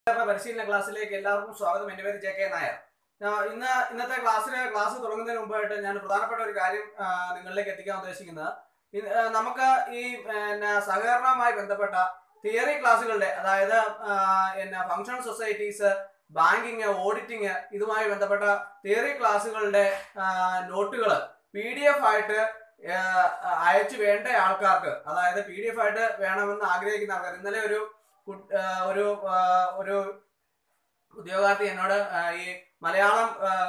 സാധാരണ പരിശീലന ക്ലാസ്സിലേക്ക് എല്ലാവർക്കും സ്വാഗതം എൻ്റെ പേര് ജെ കെ നായർ ആ, ഇന്ന് ഇന്നത്തെ ക്ലാസ്സിന് ക്ലാസ് തുടങ്ങുന്നതിന് മുമ്പായിട്ട് ഞാൻ പ്രധാനപ്പെട്ട ഒരു കാര്യം ആ, നിങ്ങളിലേക്ക് എത്തിക്കാൻ ഉദ്ദേശിക്കുന്നത് ഇത്, ആ, നമുക്ക് ഈ പിന്നെ സഹകരണവുമായി ബന്ധപ്പെട്ട തിയറി ക്ലാസ്സുകളുടെ അതായത് ആ, പിന്നെ ഫങ്ഷൻ സൊസൈറ്റീസ് ബാങ്കിങ് ഓഡിറ്റിങ് ഇതുമായി ബന്ധപ്പെട്ട തിയറി ക്ലാസ്സുകളുടെ നോട്ടുകൾ പി ഡി എഫ് ആയിട്ട് ആ, അയച്ചു വേണ്ട ആൾക്കാർക്ക് അതായത് പി ഡി എഫ് ആയിട്ട് വേണമെന്ന് ആഗ്രഹിക്കുന്ന ആൾക്കാർ ഇന്നലെ ഒരു കു- ആ, ഒരു ആ, ഒരു ഉദ്യോഗാർത്ഥി എന്നോട് ആ, ഈ മലയാളം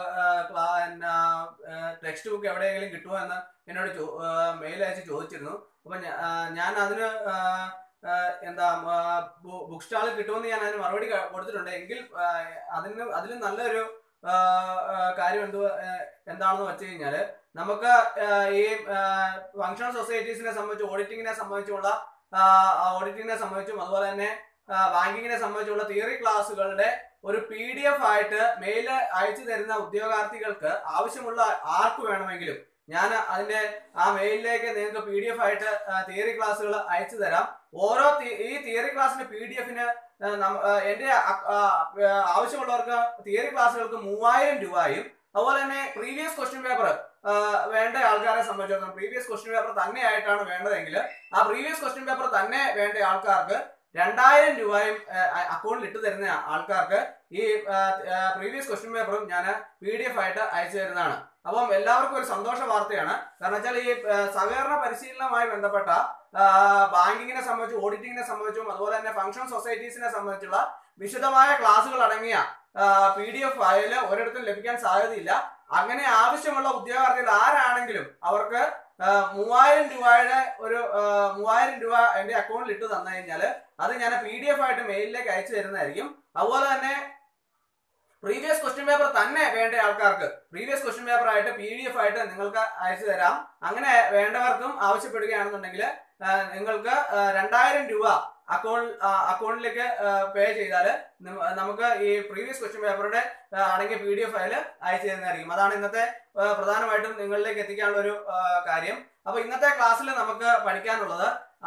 ടെക്സ്റ്റ് ബുക്ക് എവിടെയെങ്കിലും കിട്ടുമോ എന്ന് എന്നോട് മെയിൽ അയച്ച് ചോദിച്ചിരുന്നു അപ്പൊ ഞാ- ആ, ഞാൻ അതിന് ആ, ആ, എന്താ ബുക്ക് സ്റ്റാളിൽ കിട്ടുമെന്ന് ഞാൻ അതിന് മറുപടി ക- കൊടുത്തിട്ടുണ്ട് എങ്കിൽ ആ, അതിന് അതിലും നല്ലൊരു ആ, ആ, കാര്യം എന്ത് എന്താണെന്ന് വെച്ച് കഴിഞ്ഞാല് നമുക്ക് ആ, ഈ ഫങ്ഷണൽ സൊസൈറ്റീസിനെ സംബന്ധിച്ച് ഓഡിറ്റിങ്ങിനെ സംബന്ധിച്ചുള്ള ഓഡിറ്റിങ്ങിനെ സംബന്ധിച്ചും അതുപോലെ തന്നെ ബാങ്കിങ്ങിനെ സംബന്ധിച്ചുള്ള തിയറി ക്ലാസ്സുകളുടെ ഒരു പി ഡി എഫ് ആയിട്ട് മെയിൽ അയച്ചു തരുന്ന ഉദ്യോഗാർത്ഥികൾക്ക് ആവശ്യമുള്ള ആർക്ക് വേണമെങ്കിലും ഞാൻ അതിന്റെ ആ മെയിലിലേക്ക് നിങ്ങൾക്ക് പി ഡി എഫ് ആയിട്ട് തിയറി ക്ലാസ്സുകൾ അയച്ചു തരാം ഓരോ തി- ഈ തിയറി ക്ലാസ്സിന്റെ പി ഡി എഫിന് എന്റെ അ- ആ, ആ, ആവശ്യമുള്ളവർക്ക് തിയറി ക്ലാസ്സുകൾക്ക് മൂവായിരം രൂപയും അതുപോലെ തന്നെ പ്രീവിയസ് ക്വസ്റ്റ്യൻ പേപ്പർ വേണ്ട ആൾക്കാരെ സംബന്ധിച്ചിടത്തോളം പ്രീവിയസ് ക്വസ്റ്റ്യൻ പേപ്പർ തന്നെയായിട്ടാണ് വേണ്ടതെങ്കിൽ ആ പ്രീവിയസ് ക്വസ്റ്റ്യൻ പേപ്പർ തന്നെ വേണ്ട ആൾക്കാർക്ക് രണ്ടായിരം രൂപയും അക്കൗണ്ടിൽ ഇട്ട് തരുന്ന ആൾക്കാർക്ക് ഈ പ്രീവിയസ് ക്വസ്റ്റ്യൻ പേപ്പറും ഞാൻ പി ഡി എഫ് ആയിട്ട് അയച്ചു തരുന്നതാണ് അപ്പം എല്ലാവർക്കും ഒരു സന്തോഷ വാർത്തയാണ് കാരണം വെച്ചാൽ ഈ ആ, സഹകരണ പരിശീലനവുമായി ബന്ധപ്പെട്ട ആ, ബാങ്കിങ്ങിനെ സംബന്ധിച്ചും ഓഡിറ്റിങ്ങിനെ സംബന്ധിച്ചും അതുപോലെ തന്നെ ഫങ്ഷൻ സൊസൈറ്റീസിനെ സംബന്ധിച്ചുള്ള വിശദമായ ക്ലാസ്സുകൾ അടങ്ങിയ പി ഡി എഫ് ഫയല് ഒരിടത്തും ലഭിക്കാൻ സാധ്യതയില്ല അങ്ങനെ ആവശ്യമുള്ള ഉദ്യോഗാർത്ഥികൾ ആരാണെങ്കിലും അവർക്ക് ആ, മൂവായിരം രൂപയുടെ ഒരു ആ, മൂവായിരം രൂപ എന്റെ അക്കൗണ്ടിൽ ഇട്ട് തന്നു കഴിഞ്ഞാൽ അത് ഞാൻ പി ഡി എഫ് ആയിട്ട് മെയിലിലേക്ക് അയച്ചു തരുന്നതായിരിക്കും അതുപോലെ തന്നെ പ്രീവിയസ് ക്വസ്റ്റ്യൻ പേപ്പർ തന്നെ വേണ്ട ആൾക്കാർക്ക് പ്രീവിയസ് ക്വസ്റ്റ്യൻ പേപ്പർ ആയിട്ട് പി ഡി എഫ് ആയിട്ട് നിങ്ങൾക്ക് അയച്ചു തരാം അങ്ങനെ വേണ്ടവർക്കും ആവശ്യപ്പെടുകയാണെന്നുണ്ടെങ്കിൽ ആ, നിങ്ങൾക്ക് ആ, രണ്ടായിരം രൂപ അക്കൗണ്ട് അക്കൗണ്ടിലേക്ക് പേ ചെയ്താൽ നമുക്ക് ഈ പ്രീവിയസ് ക്വസ്റ്റ്യൻ പേപ്പറുടെ ആ, അടങ്ങിയ പി ഡി എഫ് ഫയൽ അയച്ചു തരുന്നതായിരിക്കും അതാണ് ഇന്നത്തെ ആ, പ്രധാനമായിട്ടും നിങ്ങളിലേക്ക് എത്തിക്കാനുള്ള ഒരു ആ, കാര്യം അപ്പൊ ഇന്നത്തെ ക്ലാസ്സിൽ നമുക്ക് പഠിക്കാനുള്ളത്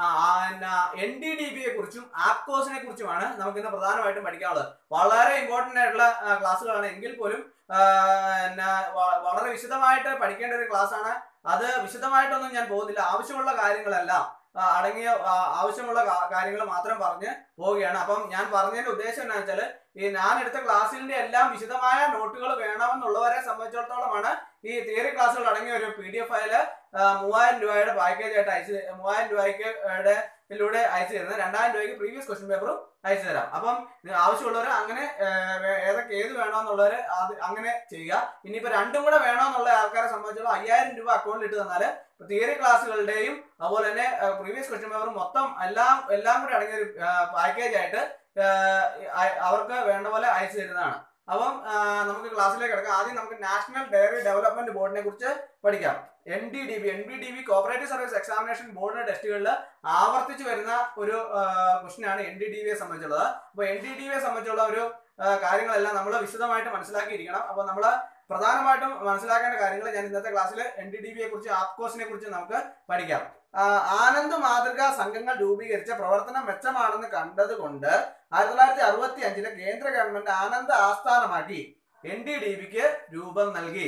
എൻ ഡി ഡി ബിയെ കുറിച്ചും ആപ്കോസിനെ കുറിച്ചുമാണ് നമുക്ക് ഇന്ന് പ്രധാനമായിട്ടും പഠിക്കാനുള്ളത് വളരെ ഇമ്പോർട്ടന്റ് ആയിട്ടുള്ള ആ, ക്ലാസ്സുകളാണ് എങ്കിൽ പോലും ആ, പിന്നെ വ- വളരെ വിശദമായിട്ട് പഠിക്കേണ്ട ഒരു ക്ലാസ് ആണ് അത് വിശദമായിട്ടൊന്നും ഞാൻ പോകുന്നില്ല ആവശ്യമുള്ള കാര്യങ്ങളെല്ലാം ആ, അടങ്ങിയ ആ, ആവശ്യമുള്ള കാര്യങ്ങൾ മാത്രം പറഞ്ഞ് പോവുകയാണ് അപ്പം ഞാൻ പറഞ്ഞതിന്റെ ഉദ്ദേശം എന്താ വെച്ചാൽ ഈ ഞാൻ എടുത്ത ക്ലാസ്സിന്റെ എല്ലാം വിശദമായ നോട്ടുകൾ വേണമെന്നുള്ളവരെ സംബന്ധിച്ചിടത്തോളമാണ് ഈ തിയറി ക്ലാസ്സുകൾ അടങ്ങിയ ഒരു പി ഡി എഫ് ഫയല് മൂവായിരം രൂപയുടെ പാക്കേജ് ആയിട്ട് അയച്ചു മൂവായിരം രൂപയ്ക്ക് യുടെ ഇതിലൂടെ അയച്ചു തരുന്നത് രണ്ടായിരം രൂപയ്ക്ക് പ്രീവിയസ് ക്വസ്റ്റ്യൻ പേപ്പറും അയച്ചു തരാം അപ്പം ഇത് ആവശ്യമുള്ളവർ അങ്ങനെ ആ, വേ- ഏതൊക്കെ ഏത് വേണമെന്നുള്ളവർ അത് അങ്ങനെ ചെയ്യുക ഇനിയിപ്പോ രണ്ടും കൂടെ വേണമെന്നുള്ള ആൾക്കാരെ സംബന്ധിച്ചുള്ള അയ്യായിരം രൂപ അക്കൗണ്ടിൽ ഇട്ട് തന്നാൽ തിയറി ക്ലാസ്സുകളുടെയും അതുപോലെ തന്നെ പ്രീവിയസ് ക്വസ്റ്റ്യൻ പേപ്പറും മൊത്തം എല്ലാം എല്ലാം കൂടെ അടങ്ങിയ ഒരു പാക്കേജ് ആയിട്ട് ആ, അ- അവർക്ക് വേണ്ട പോലെ അയച്ചു തരുന്നതാണ് അപ്പം ആ, നമുക്ക് ക്ലാസ്സിലേക്ക് കിടക്കാം ആദ്യം നമുക്ക് നാഷണൽ ഡയറി ഡെവലപ്മെന്റ് ബോർഡിനെ കുറിച്ച് പഠിക്കാം N D D B N B D B cooperative service examination ബോർഡിന്റെ ടെസ്റ്റുകളിൽ ആവർത്തിച്ച് വരുന്ന ഒരു ക്വസ്റ്റ്യൻ ആണ് എൻ ഡി ഡി ബിയെ സംബന്ധിച്ചുള്ളത് അപ്പോൾ എൻ ഡി ഡി ബിയെ സംബന്ധിച്ചുള്ള ഒരു ആ, കാര്യങ്ങളെല്ലാം നമ്മൾ വിശദമായിട്ട് മനസ്സിലാക്കിയിരിക്കണം അപ്പോൾ നമ്മൾ പ്രധാനമായിട്ടും മനസ്സിലാക്കേണ്ട കാര്യങ്ങൾ ഞാൻ ഇന്നത്തെ ക്ലാസ്സിൽ എൻ ഡി ഡി ബിയെ കുറിച്ച് ആപ്കോസിനെ കുറിച്ച് നമുക്ക് പഠിക്കാം ആ, ആനന്ദ് മാതൃകാ സംഘങ്ങൾ രൂപീകരിച്ച പ്രവർത്തനം മെച്ചമാണെന്ന് കണ്ടതുകൊണ്ട് ആയിരത്തി തൊള്ളായിരത്തി അറുപത്തി അഞ്ചിലെ കേന്ദ്ര ഗവൺമെന്റ് ആനന്ദ് ആസ്ഥാനമാക്കി എൻ ഡി ഡി ബിക്ക് രൂപം നൽകി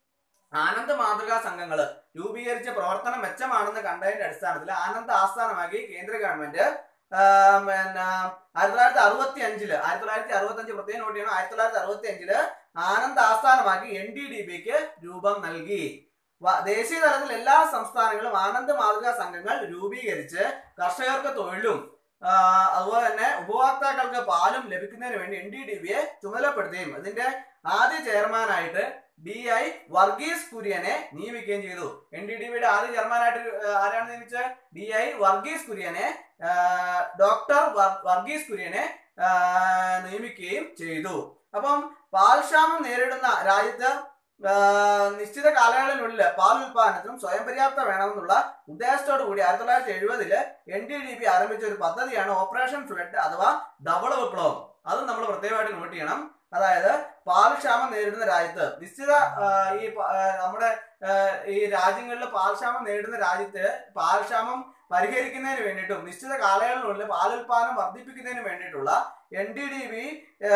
ആനന്ദ് മാതൃകാ സംഘങ്ങൾ രൂപീകരിച്ച പ്രവർത്തനം മെച്ചമാണെന്ന് കണ്ടതിന്റെ അടിസ്ഥാനത്തിൽ ആനന്ദ് ആസ്ഥാനമാക്കി കേന്ദ്ര ഗവൺമെന്റ് ആ, പിന്നെ ആയിരത്തി തൊള്ളായിരത്തി അറുപത്തി അഞ്ചില് ആയിരത്തി തൊള്ളായിരത്തി അറുപത്തി അഞ്ച് പ്രത്യേകം നോട്ട് ചെയ്യണം ആയിരത്തി തൊള്ളായിരത്തി അറുപത്തി അഞ്ചില് ആനന്ദ് ആസ്ഥാനമാക്കി എൻ ഡി ഡി ബിക്ക് രൂപം നൽകി വ- ദേശീയ തലത്തിൽ എല്ലാ സംസ്ഥാനങ്ങളും ആനന്ദ് മാതൃകാ സംഘങ്ങൾ രൂപീകരിച്ച് കർഷകർക്ക് തൊഴിലും ആ, അതുപോലെ തന്നെ ഉപഭോക്താക്കൾക്ക് പാലും ലഭിക്കുന്നതിന് വേണ്ടി എൻ ഡി ഡി ബിയെ ചുമതലപ്പെടുത്തുകയും ഇതിന്റെ ആദ്യ ചെയർമാനായിട്ട് ഡി ഐ വർഗീസ് കുര്യനെ നിയമിക്കുകയും ചെയ്തു എൻ ഡി ഡി ബിയുടെ ആദ്യ ചെയർമാനായിട്ട് ആ, ആരാണ് നിയമിച്ചത് ഡി ഐ വർഗീസ് കുര്യനെ ആ, ഡോക്ടർ വർ- വർഗീസ് കുര്യനെ ആ, നിയമിക്കുകയും ചെയ്തു അപ്പം പാൽക്ഷാമം നേരിടുന്ന രാജ്യത്ത് ആ, നിശ്ചിത കാലയളവിനുള്ളിൽ പാൽ ഉൽപാദനത്തിനും സ്വയം പര്യാപ്ത വേണമെന്നുള്ള ഉദ്ദേശത്തോടു കൂടി ആയിരത്തി തൊള്ളായിരത്തി എഴുപതില് എൻ ഡി ഡി ബി ആരംഭിച്ച ഒരു പദ്ധതിയാണ് ഓപ്പറേഷൻ ഫ്ലഡ് അഥവാ ധവള വിപ്ലവം അതും നമ്മൾ പ്രത്യേകമായിട്ട് നോട്ട് ചെയ്യണം അതായത് പാൽക്ഷാമം നേരിടുന്ന രാജ്യത്ത് നിശ്ചിത ആ, ഈ പ- ആ, നമ്മുടെ ആ, ഈ രാജ്യങ്ങളിൽ പാൽക്ഷാമം നേരിടുന്ന രാജ്യത്ത് പാൽക്ഷാമം പരിഹരിക്കുന്നതിന് വേണ്ടിയിട്ടും നിശ്ചിത കാലയളവിനുള്ളിൽ പാലുൽപാദനം വർദ്ധിപ്പിക്കുന്നതിന് വേണ്ടിയിട്ടുള്ള എൻ ഡി ഡി ബി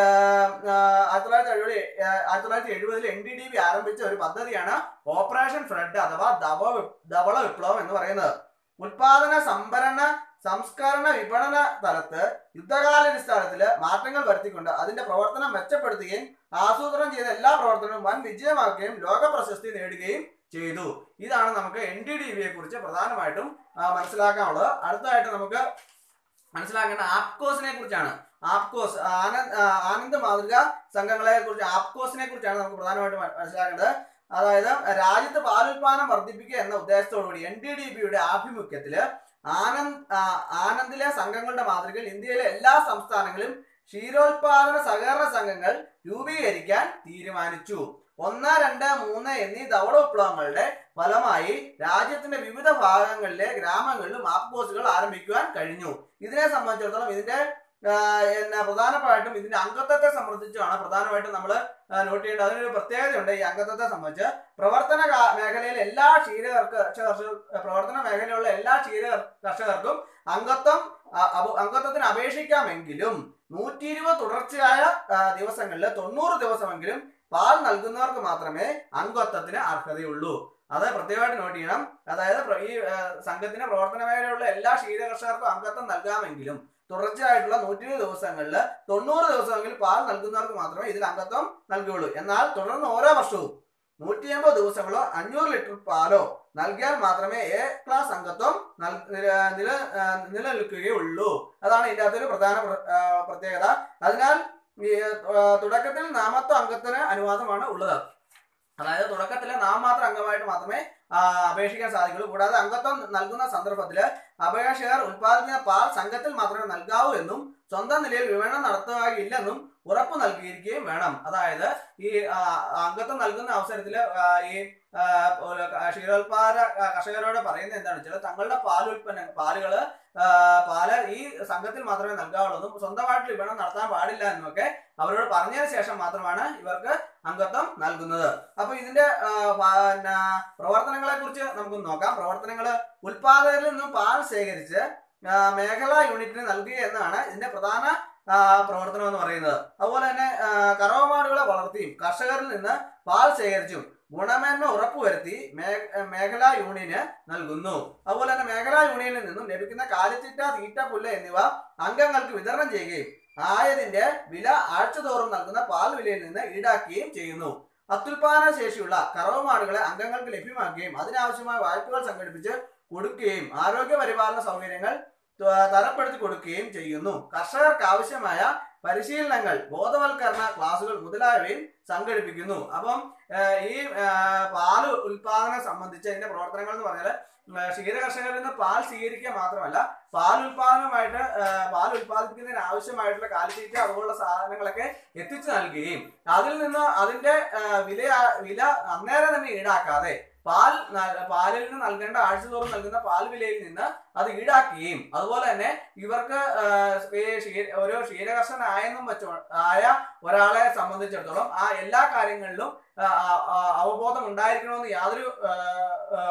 ആയിരത്തി തൊള്ളായിരത്തി എഴുപത് ആയിരത്തി തൊള്ളായിരത്തി എഴുപതിൽ എൻ ഡി ഡി ബി ആരംഭിച്ച ഒരു പദ്ധതിയാണ് ഓപ്പറേഷൻ ഫ്ലഡ് അഥവാ ധവ വി- ധവള വിപ്ലവം എന്ന് പറയുന്നത് ഉൽപാദന സംഭരണ സംസ്കരണ വിപണന തലത്ത് യുദ്ധകാലാടിസ്ഥാനത്തിൽ മാറ്റങ്ങൾ വരുത്തിക്കൊണ്ട് അതിന്റെ പ്രവർത്തനം മെച്ചപ്പെടുത്തുകയും ആസൂത്രണം ചെയ്ത എല്ലാ പ്രവർത്തനവും വൻ വിജയമാക്കുകയും ലോക പ്രശസ്തി നേടുകയും ചെയ്തു ഇതാണ് നമുക്ക് എൻ ഡി ഡി ബിയെ കുറിച്ച് പ്രധാനമായിട്ടും ആ, മനസ്സിലാക്കാനുള്ളത് അടുത്തതായിട്ട് നമുക്ക് മനസ്സിലാക്കേണ്ട ആപ്കോസിനെ കുറിച്ചാണ് ആപ്കോസ് ആനന്ദ് ആ, ആനന്ദ് മാതൃക സംഘങ്ങളെ കുറിച്ച് ആപ്കോസിനെ കുറിച്ചാണ് നമുക്ക് പ്രധാനമായിട്ടും മ- മനസ്സിലാക്കേണ്ടത് അതായത് രാജ്യത്ത് പാലുൽപാദനം വർദ്ധിപ്പിക്കുക എന്ന ഉദ്ദേശത്തോടുകൂടി എൻ ഡി ഡി ബിയുടെ ആഭിമുഖ്യത്തില് ആനന്ദ് ആ, ആനന്ദിലെ സംഘങ്ങളുടെ മാതൃകയിൽ ഇന്ത്യയിലെ എല്ലാ സംസ്ഥാനങ്ങളിലും ക്ഷീരോത്പാദന സഹകരണ സംഘങ്ങൾ രൂപീകരിക്കാൻ തീരുമാനിച്ചു ഒന്ന് രണ്ട് മൂന്ന് എന്നീ ധവള വിപ്ലവങ്ങളുടെ ഫലമായി രാജ്യത്തിന്റെ വിവിധ ഭാഗങ്ങളിലെ ഗ്രാമങ്ങളിലും ആപ്കോസുകൾ ആരംഭിക്കുവാൻ കഴിഞ്ഞു ഇതിനെ സംബന്ധിച്ചിടത്തോളം ഇതിന്റെ ആ, എന്നാ പ്രധാനമായിട്ടും ഇതിന്റെ അംഗത്വത്തെ സംബന്ധിച്ചാണ് പ്രധാനമായിട്ടും നമ്മൾ നോട്ട് ചെയ്യേണ്ടത് അതിനൊരു പ്രത്യേകതയുണ്ട് ഈ അംഗത്വത്തെ സംബന്ധിച്ച് പ്രവർത്തന കാ- മേഖലയിലെ എല്ലാ ക്ഷീര കർഷക പ്രവർത്തന മേഖലയിലുള്ള എല്ലാ ക്ഷീര കർഷകർക്കും അംഗത്വം അ- അപ- അംഗത്വത്തിന് അപേക്ഷിക്കാമെങ്കിലും നൂറ്റി ഇരുപത് തുടർച്ചയായ ദിവസങ്ങളിൽ തൊണ്ണൂറ് ദിവസമെങ്കിലും പാൽ നൽകുന്നവർക്ക് മാത്രമേ അംഗത്വത്തിന് അർഹതയുള്ളൂ അത് പ്രത്യേകമായിട്ട് നോട്ട് ചെയ്യണം അതായത് പ്ര- ഈ ആ, സംഘത്തിന്റെ പ്രവർത്തന മേഖലയിലുള്ള എല്ലാ ക്ഷീര കർഷകർക്കും അംഗത്വം നൽകാമെങ്കിലും തുടർച്ചയായിട്ടുള്ള നൂറ്റി ഇരുപത് ദിവസങ്ങളിൽ തൊണ്ണൂറ് ദിവസമെങ്കിൽ പാൽ നൽകുന്നവർക്ക് മാത്രമേ ഇതിൽ അംഗത്വം നൽകുകയുള്ളൂ എന്നാൽ തുടർന്ന് ഓരോ വർഷവും നൂറ്റി അമ്പത് ദിവസങ്ങളോ അഞ്ഞൂറ് ലിറ്റർ പാലോ നൽകിയാൽ മാത്രമേ എ ക്ലാസ് അംഗത്വം നൽ- നില- നില ആ, നിലനിൽക്കുകയുള്ളൂ അതാണ് ഇതിന്റെ അകത്തൊരു പ്രധാന പ്ര- ആ, പ്രത്യേകത അതിനാൽ ഈ ആ, തുടക്കത്തിൽ നാമത്വ അംഗത്തിന് അനുവാദമാണ് ഉള്ളത് അതായത് തുടക്കത്തിലെ നാമമാത്ര അംഗമായിട്ട് മാത്രമേ ആ, അപേക്ഷിക്കാൻ സാധിക്കുള്ളൂ കൂടാതെ അംഗത്വം നൽകുന്ന സന്ദർഭത്തിൽ അപേക്ഷകർ ഉൽപ്പാദിപ്പിക്കുന്ന പാൽ സംഘത്തിൽ മാത്രമേ നൽകാവൂ എന്നും സ്വന്തം നിലയിൽ വിപണനം നടത്തുകയില്ലെന്നും ഉറപ്പ് നൽകിയിരിക്കുകയും വേണം അതായത് ഈ ആ, അംഗത്വം നൽകുന്ന അവസരത്തിൽ ഈ ആ, ഒരു ക്ഷീരോത്പാദ കർഷകരോട് പറയുന്നത് എന്താണെന്ന് വെച്ചാൽ തങ്ങളുടെ പാൽ ഉൽപ്പന്ന പാലുകള് ആ, പാല് ഈ സംഘത്തിൽ മാത്രമേ നൽകാവുള്ളൂ എന്നും സ്വന്തമായിട്ട് വിപണനം നടത്താൻ പാടില്ല എന്നുമൊക്കെ അവരോട് പറഞ്ഞതിന് ശേഷം മാത്രമാണ് ഇവർക്ക് അംഗത്വം നൽകുന്നത് അപ്പൊ ഇതിന്റെ ആ, പ- പിന്നെ പ്രവർത്തനങ്ങളെ കുറിച്ച് നമുക്ക് നോക്കാം പ്രവർത്തനങ്ങൾ ഉൽപാദകരിൽ നിന്നും പാൽ ശേഖരിച്ച് ആ, മേഖലാ യൂണിറ്റിന് നൽകുക എന്നാണ് ഇതിന്റെ പ്രധാന ആ, പ്രവർത്തനം എന്ന് പറയുന്നത് അതുപോലെ തന്നെ ആ, കറവമാടുകളെ വളർത്തിയും കർഷകരിൽ നിന്ന് പാൽ ശേഖരിച്ചും ഗുണമേന്മ ഉറപ്പുവരുത്തി മേ- മേഖലാ യൂണിയന് നൽകുന്നു അതുപോലെ തന്നെ മേഖലാ യൂണിയനിൽ നിന്നും ലഭിക്കുന്ന കാലിത്തീറ്റ തീറ്റ പുല്ല് എന്നിവ അംഗങ്ങൾക്ക് വിതരണം ചെയ്യുകയും ആയതിന്റെ വില ആഴ്ചതോറും നൽകുന്ന പാൽ വിലയിൽ നിന്ന് ഈടാക്കുകയും ചെയ്യുന്നു അത്യുൽപാദന ശേഷിയുള്ള കറവമാടുകളെ അംഗങ്ങൾക്ക് ലഭ്യമാക്കുകയും അതിനാവശ്യമായ വായ്പകൾ സംഘടിപ്പിച്ച് കൊടുക്കുകയും ആരോഗ്യ പരിപാലന സൗകര്യങ്ങൾ ത- തരപ്പെടുത്തി കൊടുക്കുകയും ചെയ്യുന്നു കർഷകർക്ക് ആവശ്യമായ പരിശീലനങ്ങൾ ബോധവൽക്കരണ ക്ലാസുകൾ മുതലായവയും സംഘടിപ്പിക്കുന്നു അപ്പം ഏഹ്, ഈ ഏഹ്, പാല് ഉൽപാദനം സംബന്ധിച്ച് ഇതിന്റെ പ്രവർത്തനങ്ങൾ എന്ന് പറഞ്ഞാൽ ഏഹ്, ക്ഷീര കർഷകരിൽ നിന്ന് പാൽ സ്വീകരിക്കുക മാത്രമല്ല പാൽ ഉൽപാദനമായിട്ട് ഏഹ്, പാൽ ഉൽപ്പാദിപ്പിക്കുന്നതിന് ആവശ്യമായിട്ടുള്ള കാലിത്തീറ്റ അതുപോലുള്ള സാധനങ്ങളൊക്കെ എത്തിച്ചു നൽകുകയും അതിൽ നിന്ന് അതിന്റെ ഏഹ്, വില വില അന്നേരം തന്നെ ഈടാക്കാതെ പാൽ ന- പാലിൽ നിന്ന് നൽകേണ്ട ആഴ്ചതോറും നൽകുന്ന പാൽ വിലയിൽ നിന്ന് അത് ഈടാക്കുകയും അതുപോലെ തന്നെ ഇവർക്ക് ഏഹ്, ഈ ക്ഷീര- ഒരു ക്ഷീരകർഷകനായെന്നും വെച്ചോ ആയ ഒരാളെ സംബന്ധിച്ചിടത്തോളം ആ എല്ലാ കാര്യങ്ങളിലും ആ, ആ, ആ, അവബോധം ഉണ്ടായിരിക്കണമെന്ന് യാതൊരു ആ, ആ,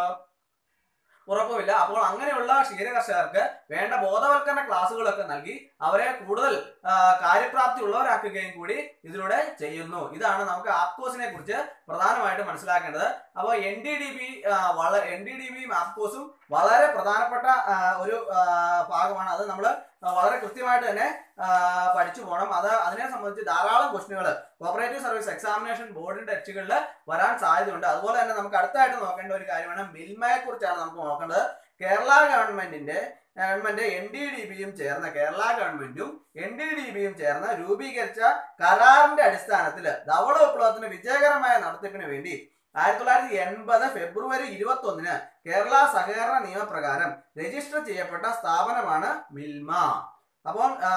ഉറപ്പുമില്ല അപ്പോൾ അങ്ങനെയുള്ള ക്ഷീരകർഷകർക്ക് വേണ്ട ബോധവൽക്കരണ ക്ലാസ്സുകളൊക്കെ നൽകി അവരെ കൂടുതൽ ആ, കാര്യപ്രാപ്തി ഉള്ളവരാക്കുകയും കൂടി ഇതിലൂടെ ചെയ്യുന്നു ഇതാണ് നമുക്ക് ആപ്കോസിനെ കുറിച്ച് പ്രധാനമായിട്ടും മനസ്സിലാക്കേണ്ടത് അപ്പോൾ എൻ ഡി ഡി ബി വളരെ എൻ ഡി ഡി ബിയും ആപ്കോസും വളരെ പ്രധാനപ്പെട്ട ആ, ഒരു ആ, ഭാഗമാണ് അത് നമ്മൾ വളരെ കൃത്യമായിട്ട് തന്നെ ആ, പഠിച്ചു പോകണം അത് അതിനെ സംബന്ധിച്ച് ധാരാളം ക്വസ്റ്റിനുകൾ കോപ്പറേറ്റീവ് സർവീസ് എക്സാമിനേഷൻ ബോർഡിന്റെ ടെസ്റ്റുകളിൽ വരാൻ സാധ്യതയുണ്ട് അതുപോലെ തന്നെ നമുക്ക് അടുത്തായിട്ട് നോക്കേണ്ട ഒരു കാര്യമാണ് മിൽമയെ കുറിച്ചാണ് നമുക്ക് നോക്കേണ്ടത് കേരള ഗവൺമെന്റിന്റെ ഗവൺമെന്റ് എൻ ഡി ഡി ബിയും ചേർന്ന് കേരള ഗവൺമെന്റും എൻ ഡി ഡി ബിയും ചേർന്ന് രൂപീകരിച്ച കരാറിന്റെ അടിസ്ഥാനത്തിൽ ധവള വിപ്ലവത്തിന് വിജയകരമായ നടത്തിപ്പിന് വേണ്ടി ആയിരത്തി തൊള്ളായിരത്തി എൺപത് ഫെബ്രുവരി ഇരുപത്തി ഒന്നിന് കേരള സഹകരണ നിയമപ്രകാരം രജിസ്റ്റർ ചെയ്യപ്പെട്ട സ്ഥാപനമാണ് മിൽമ അപ്പം ആ,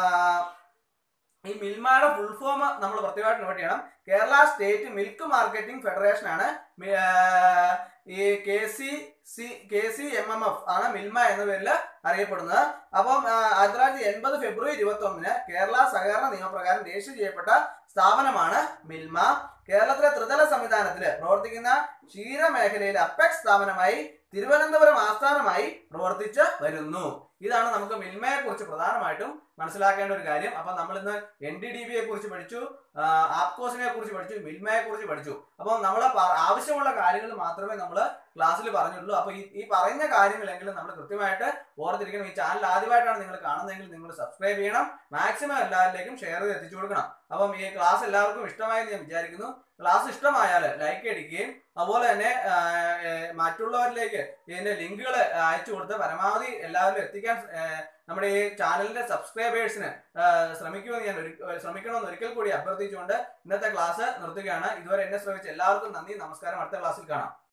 ഈ മിൽമയുടെ ഫുൾ ഫോം നമ്മൾ പ്രത്യേകമായിട്ട് നോട്ട് ചെയ്യണം Kerala state milk marketing federation ആണ് മി- ആ, ഈ K C C K C M M F ആണ് മിൽമ എന്ന പേരിൽ അറിയപ്പെടുന്നത് അപ്പം ആ, ആയിരത്തി തൊള്ളായിരത്തി എൺപത് ഫെബ്രുവരി ഇരുപത്തി ഒന്നിന് കേരള സഹകരണ നിയമപ്രകാരം രജിസ്റ്റർ ചെയ്യപ്പെട്ട സ്ഥാപനമാണ് മിൽമ കേരളത്തിലെ ത്രിതല സംവിധാനത്തിൽ പ്രവർത്തിക്കുന്ന ക്ഷീരമേഖലയിലെ അപ്പെക്സ് സ്ഥാപനമായി തിരുവനന്തപുരം ആസ്ഥാനമായി പ്രവർത്തിച്ച് വരുന്നു ഇതാണ് നമുക്ക് മിൽമയെ കുറിച്ച് പ്രധാനമായിട്ടും മനസ്സിലാക്കേണ്ട ഒരു കാര്യം അപ്പൊ നമ്മൾ ഇന്ന് എൻ ഡി ഡി ബിയെ കുറിച്ച് പഠിച്ചു ആ, ആപ്കോസിനെ കുറിച്ച് പഠിച്ചു മിൽമയെ കുറിച്ച് പഠിച്ചു അപ്പോൾ നമ്മൾ ആവശ്യമുള്ള കാര്യങ്ങൾ മാത്രമേ നമ്മൾ ക്ലാസ്സിൽ പറഞ്ഞുള്ളൂ അപ്പൊ ഈ ഈ പറയുന്ന കാര്യങ്ങളെങ്കിലും നമ്മൾ കൃത്യമായിട്ട് ഓർത്തിരിക്കണം ഈ ചാനൽ ആദ്യമായിട്ടാണ് നിങ്ങൾ കാണുന്നതെങ്കിൽ നിങ്ങൾ സബ്സ്ക്രൈബ് ചെയ്യണം മാക്സിമം എല്ലാവരിലേക്കും ഷെയർ ചെയ്ത് എത്തിച്ചു കൊടുക്കണം അപ്പം ഈ ക്ലാസ് എല്ലാവർക്കും ഇഷ്ടമായി എന്ന് ഞാൻ വിചാരിക്കുന്നു ക്ലാസ് ഇഷ്ടമായാൽ ലൈക്ക് അടിക്കുകയും അതുപോലെ തന്നെ ആ, ഏ, മറ്റുള്ളവരിലേക്ക് ഇതിന്റെ ലിങ്കുകൾ അയച്ചു കൊടുത്ത് പരമാവധി എല്ലാവരിലും എത്തിക്കാൻ ഏ, നമ്മുടെ ഈ ചാനലിന്റെ സബ്സ്ക്രൈബേഴ്സിന് ശ്രമിക്കുമെന്ന് ഞാൻ ഒരു ശ്രമിക്കണമെന്ന് ഒരിക്കൽ കൂടി അഭ്യർത്ഥിച്ചുകൊണ്ട് ഇന്നത്തെ ക്ലാസ് നിർത്തുകയാണ് ഇതുവരെ എന്നെ ശ്രമിച്ച എല്ലാവർക്കും നന്ദി നമസ്കാരം അടുത്ത ക്ലാസ്സിൽ കാണാം